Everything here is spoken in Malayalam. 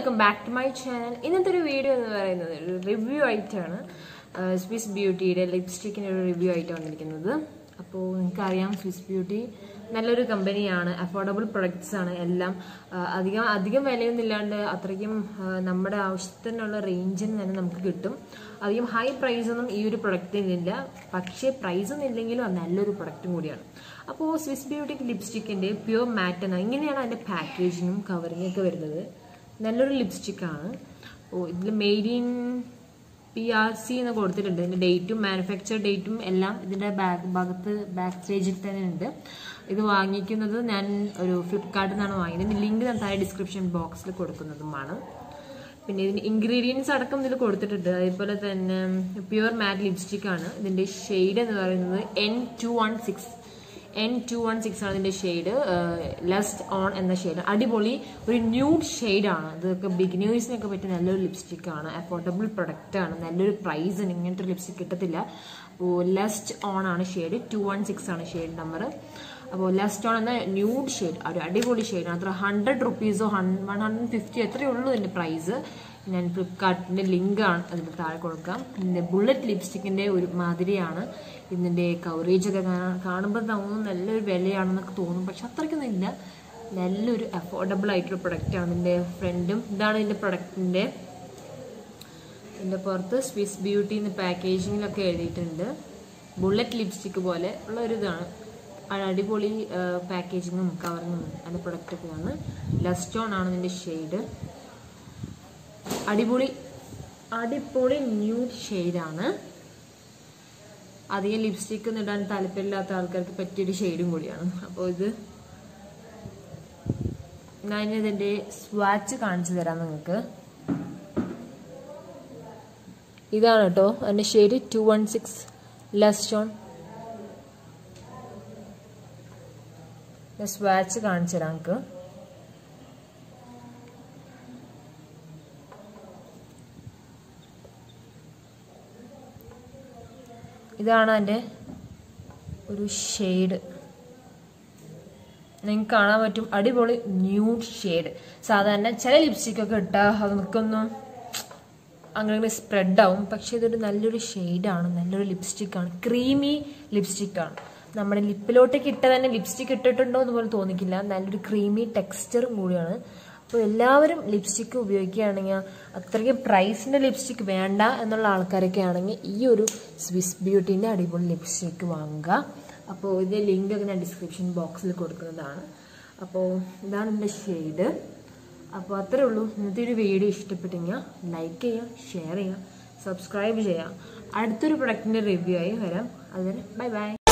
welcome back to my channel ഇന്നത്തെ ഒരു വീഡിയോ എന്ന് പറയുന്നത് ഒരു റിവ്യൂ ആയിട്ടാണ് സ്വിസ് ബ്യൂട്ടിയുടെ ലിപ്സ്റ്റിക്കിൻ്റെ ഒരു റിവ്യൂ ആയിട്ട് വന്നിരിക്കുന്നത് അപ്പോൾ നിങ്ങൾക്കറിയാം സ്വിസ് ബ്യൂട്ടി നല്ലൊരു കമ്പനിയാണ് അഫോർഡബിൾ പ്രൊഡക്ട്സ് ആണ് എല്ലാം ആ, അധികം അധികം വിലയൊന്നും ഇല്ലാണ്ട് അത്രയ്ക്കും ആ, നമ്മുടെ ആവശ്യത്തിനുള്ള റേഞ്ചിന് തന്നെ നമുക്ക് കിട്ടും അധികം ഹൈ പ്രൈസ് ഒന്നും ഈ ഒരു പ്രൊഡക്റ്റിനില്ല പക്ഷേ പ്രൈസ് ഒന്നും ഇല്ലെങ്കിലും അത് നല്ലൊരു പ്രൊഡക്റ്റും കൂടിയാണ് അപ്പോൾ സ്വിസ് ബ്യൂട്ടി ലിപ്സ്റ്റിക്കിൻ്റെ പ്യുവർ മാറ്റ് എന്ന ഇങ്ങനെയാണ് അതിൻ്റെ പാക്കേജിങ്ങും കവറിങ്ങും ഒക്കെ വരുന്നത് നല്ലൊരു ലിപ്സ്റ്റിക്കാണ് ഓ ഇതിൽ made in P R C എന്ന് കൊടുത്തിട്ടുണ്ട് ഇതിൻ്റെ ഡേറ്റും മാനുഫാക്ചർ ഡേറ്റും എല്ലാം ഇതിൻ്റെ ബാക്ക് ഭാഗത്ത് ബാക്ക് സ്റ്റേജിൽ തന്നെ ഉണ്ട് ഇത് വാങ്ങിക്കുന്നത് ഞാൻ ഒരു ഫ്ലിപ്കാർട്ടിൽ നിന്നാണ് വാങ്ങിയത് ഇതിൻ്റെ ലിങ്ക് ഞാൻ താഴെ ഡിസ്ക്രിപ്ഷൻ ബോക്സിൽ കൊടുക്കുന്നതുമാണ് പിന്നെ ഇതിന് ഇൻഗ്രീഡിയൻസ് അടക്കം ഇതിൽ കൊടുത്തിട്ടുണ്ട് അതേപോലെ തന്നെ പ്യുവർ മാറ്റ് ലിപ്സ്റ്റിക് ആണ് ഇതിൻ്റെ ഷെയ്ഡ് എന്ന് പറയുന്നത് N two one six N two one six ആണ് ഇതിൻ്റെ ഷെയ്ഡ് ലസ്റ്റ് ഓൺ എന്ന ഷെയ്ഡ് അടിപൊളി ഒരു ന്യൂഡ് ഷെയ്ഡാണ് ഇതൊക്കെ ബിഗിനേഴ്സിനൊക്കെ പറ്റിയ നല്ലൊരു ലിപ്സ്റ്റിക് ആണ് അഫോർഡബിൾ പ്രൊഡക്റ്റ് ആണ് നല്ലൊരു പ്രൈസിന് ഇങ്ങനത്തെ ഒരു ലിപ്സ്റ്റിക് കിട്ടത്തില്ല അപ്പോൾ ലസ്റ്റ് ഓൺ ആണ് ഷെയ്ഡ് ടു വൺ സിക്സ് ആണ് ഷെയ്ഡ് നമ്പർ അപ്പോൾ ലസ്റ്റ് ഓൺ എന്ന ന്യൂഡ് ഷെയ്ഡ് ഒരു അടിപൊളി ഷെയ്ഡാണ് അത്ര ഹൺഡ്രഡ് റുപ്പീസോ വൺ ഹൺഡ്രഡ് ഫിഫ്റ്റി എത്രയേ ഉള്ളൂ ഇതിൻ്റെ പ്രൈസ് ഞാൻ ഫ്ലിപ്കാർട്ടിൻ്റെ ലിങ്കാണ് അതിൻ്റെ താഴെ കൊടുക്കാം ഇതിൻ്റെ ബുള്ളറ്റ് ലിപ്സ്റ്റിക്കിൻ്റെ ഒരു മാതിരിയാണ് ഇതിൻ്റെ കവറേജ് ഒക്കെ കാണാൻ- കാണുമ്പോൾ തോന്നും നല്ലൊരു വിലയാണെന്നൊക്കെ തോന്നും പക്ഷെ അത്രയ്ക്കൊന്നും ഇല്ല നല്ലൊരു അഫോർഡബിൾ ആയിട്ടുള്ള പ്രൊഡക്റ്റാണ് ഇതിൻ്റെ ഫ്രണ്ടും ഇതാണ് ഇതിൻ്റെ പ്രൊഡക്റ്റിൻ്റെ ഇതിൻ്റെ പുറത്ത് സ്വിസ് ബ്യൂട്ടി എന്ന് പാക്കേജിങ്ങിലൊക്കെ എഴുതിയിട്ടുണ്ട് ബുള്ളറ്റ് ലിപ്സ്റ്റിക്ക് പോലെ ഉള്ള ഒരു ഇതാണ് ആ അടിപൊളി പാക്കേജിങ്ങും കവറിങ്ങും അതിൻ്റെ പ്രൊഡക്റ്റൊക്കെയാണ് ലസ്റ്റോൺ ആണ് ഇതിൻ്റെ ഷെയ്ഡ് അടിപൊളി അടിപൊളി ന്യൂഡ് ഷെയ്ഡാണ് അധികം ലിപ്സ്റ്റിക് ഒന്നും ഇടാൻ താല്പര്യമില്ലാത്ത ആൾക്കാർക്ക് പറ്റിയൊരു ഷെയ്ഡും കൂടിയാണ് അപ്പോൾ ഇത് ഞാൻ ഇതിൻ്റെ സ്വാച്ച് കാണിച്ചു തരാം നിങ്ങൾക്ക് ഇതാണ് കേട്ടോ അതിൻ്റെ shade two one six lust on swatch കാണിച്ചു തരാം നമുക്ക് ഇതാണ് അതിൻ്റെ ഒരു ഷെയ്ഡ് നിങ്ങൾക്ക് കാണാൻ പറ്റും അടിപൊളി ന്യൂഡ് ഷെയ്ഡ് സാധാരണ ചില ലിപ്സ്റ്റിക് ഒക്കെ ഇട്ടാൽ അത് നമുക്കൊന്നും അങ്ങനെ സ്പ്രെഡ് ആവും പക്ഷെ ഇതൊരു നല്ലൊരു ഷെയ്ഡാണ് നല്ലൊരു ലിപ്സ്റ്റിക്കാണ് ക്രീമി ലിപ്സ്റ്റിക്കാണ് നമ്മുടെ ലിപ്പിലോട്ടേക്ക് ഇട്ട തന്നെ ലിപ്സ്റ്റിക് ഇട്ടിട്ടുണ്ടോ എന്ന് പോലും തോന്നിക്കില്ല നല്ലൊരു ക്രീമി ടെക്സ്ചറും കൂടിയാണ് അപ്പോൾ എല്ലാവരും ലിപ്സ്റ്റിക്ക് ഉപയോഗിക്കുകയാണെങ്കിൽ അത്രയ്ക്ക് പ്രൈസിൻ്റെ ലിപ്സ്റ്റിക് വേണ്ട എന്നുള്ള ആൾക്കാരൊക്കെ ആണെങ്കിൽ ഈ ഒരു സ്വിസ് ബ്യൂട്ടീൻ്റെ അടിപൊളി ലിപ്സ്റ്റിക്ക് വാങ്ങുക അപ്പോൾ ഇതിൻ്റെ ലിങ്ക് ഒക്കെ ഞാൻ ഡിസ്ക്രിപ്ഷൻ ബോക്സിൽ കൊടുക്കുന്നതാണ് അപ്പോൾ ഇതാണ് എൻ്റെ ഷെയ്ഡ് അപ്പോൾ അത്രേ ഉള്ളൂ ഇന്നത്തെ ഒരു വീഡിയോ ഇഷ്ടപ്പെട്ടെങ്കിൽ ലൈക്ക് ചെയ്യുക ഷെയർ ചെയ്യുക സബ്സ്ക്രൈബ് ചെയ്യുക അടുത്തൊരു പ്രൊഡക്റ്റിൻ്റെ റിവ്യൂ ആയി വരാം അതുവരെ ബൈ ബൈ